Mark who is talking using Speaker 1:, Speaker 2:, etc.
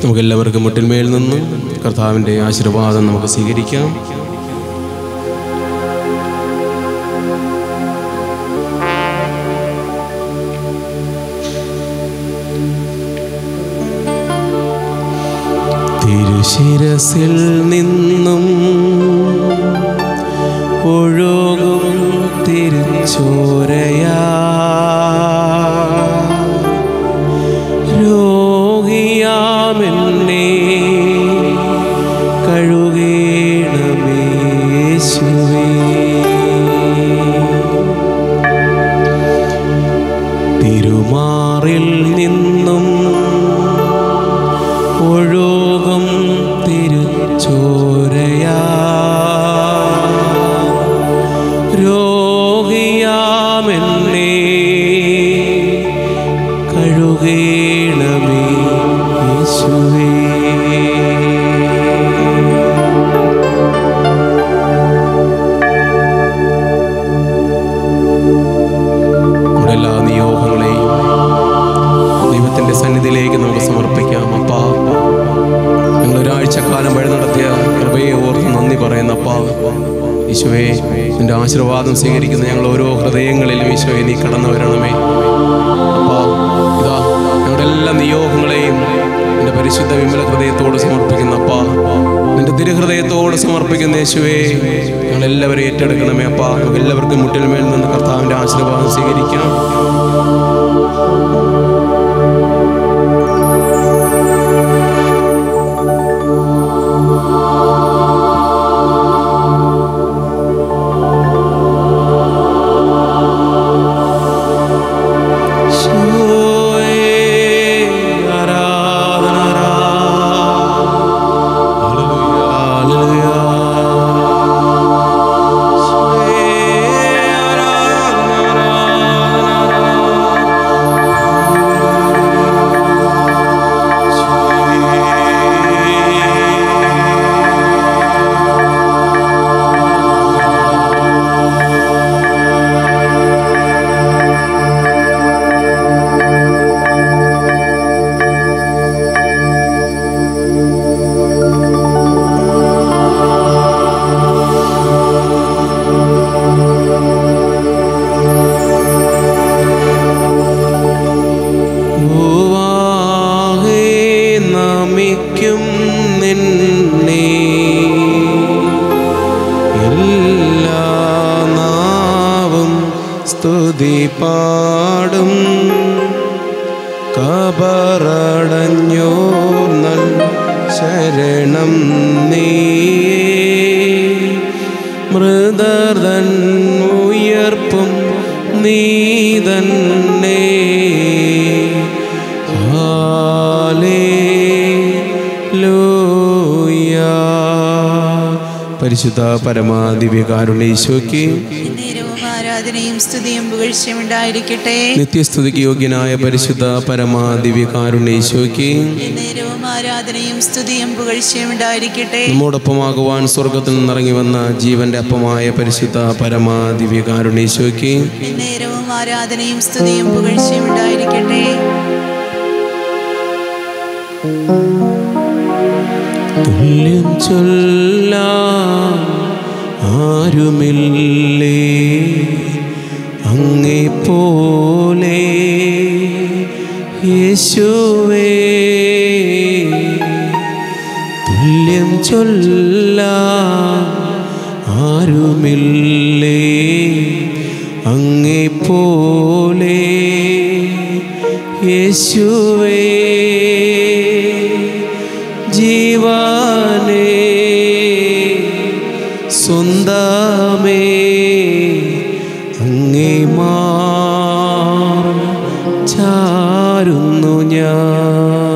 Speaker 1: നമുക്കെല്ലാവർക്കും മുട്ടിന്മേൽ നിന്നും കർത്താവിൻ്റെ ആശീർവാദം നമുക്ക് സ്വീകരിക്കാം തിരുശിരസിൽ നിന്നും ഒഴുകും തിരുച്ചോരയാ രോഗിയാമെന്നെ കഴുകേണമേശുവേ തിരുമാറിൽ നിന്നും ഒഴുകും തിരുച്ചോരയാ രോഗിയാമെന്നെ കഴുകേണമേ യേശുവേ നമ്മുടെ എല്ലാ നിയോഗങ്ങളെയും ദൈവത്തിൻ്റെ സന്നിധിയിലേക്ക് നമുക്ക് സമർപ്പിക്കാം അപ്പാ ഞങ്ങൾ ഒരാഴ്ചക്കാലം വഴി നടത്തിയ കൃപയെ ഓർത്ത് നന്ദി പറയുന്ന അപ്പാ ഈശോയെ നിന്റെ ആശീർവാദം സ്വീകരിക്കുന്ന ഞങ്ങൾ ഓരോ ഹൃദയങ്ങളിലും ഈശോയെ നീ കടന്നു വരണമേ അപ്പാ ഇതാ ഞങ്ങളുടെ എല്ലാ നിയോഗങ്ങളെയും നിന്റെ പരിശുദ്ധ വിമല ഹൃദയത്തോട് സമർപ്പിക്കുന്ന അപ്പാ നിന്റെ തിരുഹൃദയത്തോട് സമർപ്പിക്കുന്ന യേശുവേ ഞങ്ങൾ എല്ലാവരെയും ഏറ്റെടുക്കണമേ അപ്പാ നമുക്ക് എല്ലാവർക്കും മുട്ടിൽമേൽ നിന്ന് കർത്താവിൻ്റെ ആശീർവാദം സ്വീകരിക്കാം ഭൂവാകെ നമിക്കും നിന്നെ എല്ലാ നാവും സ്തുതി പാടും കബറടഞ്ഞോർ നൽ ശരണം നീ മൃദർതൻ ഉയർപ്പും നീ തന്നെ ഹാലേലൂയ. പരിശുദ്ധ പരമാദിവ്യകാരുണീശോയ്ക്ക്
Speaker 2: നേരവും ആരാധനയും സ്തുതിയും പുകഴ്ചയും ഉണ്ടായിരിക്കട്ടെ
Speaker 1: നിത്യസ്തുതിക്ക് യോഗ്യനായ പരിശുദ്ധ പരമാദിവ്യകാരുണീശോയ്ക്ക്
Speaker 2: നേരവും ആരാധനയും സ്തുതിയും പുകഴ്ചയും ഉണ്ടായിരിക്കട്ടെ
Speaker 1: നമ്മോടൊപ്പമാകുവാൻ സ്വർഗത്തിൽ നിന്നിറങ്ങി വന്ന ജീവന്റെ അപ്പമായ പരിശുദ്ധ പരമാദിവ്യകാരുണീശോയ്ക്ക്
Speaker 2: നേരവും ആരാധനയും സ്തുതിയും പുകഴ്ചയും ഉണ്ടായിരിക്കട്ടെ
Speaker 1: തുല്യം ചൊല്ലാം ആരുമില്ലേ അങ്ങേ പോലെ യേശുവേ തുല്യം ചൊല്ലാം ആരുമില്ലേ അങ്ങേ പോലെ യേശുവേ ജീവനേ സ്വന്തമേ അങ്ങേ മാർ ചാരുന്നു ഞാൻ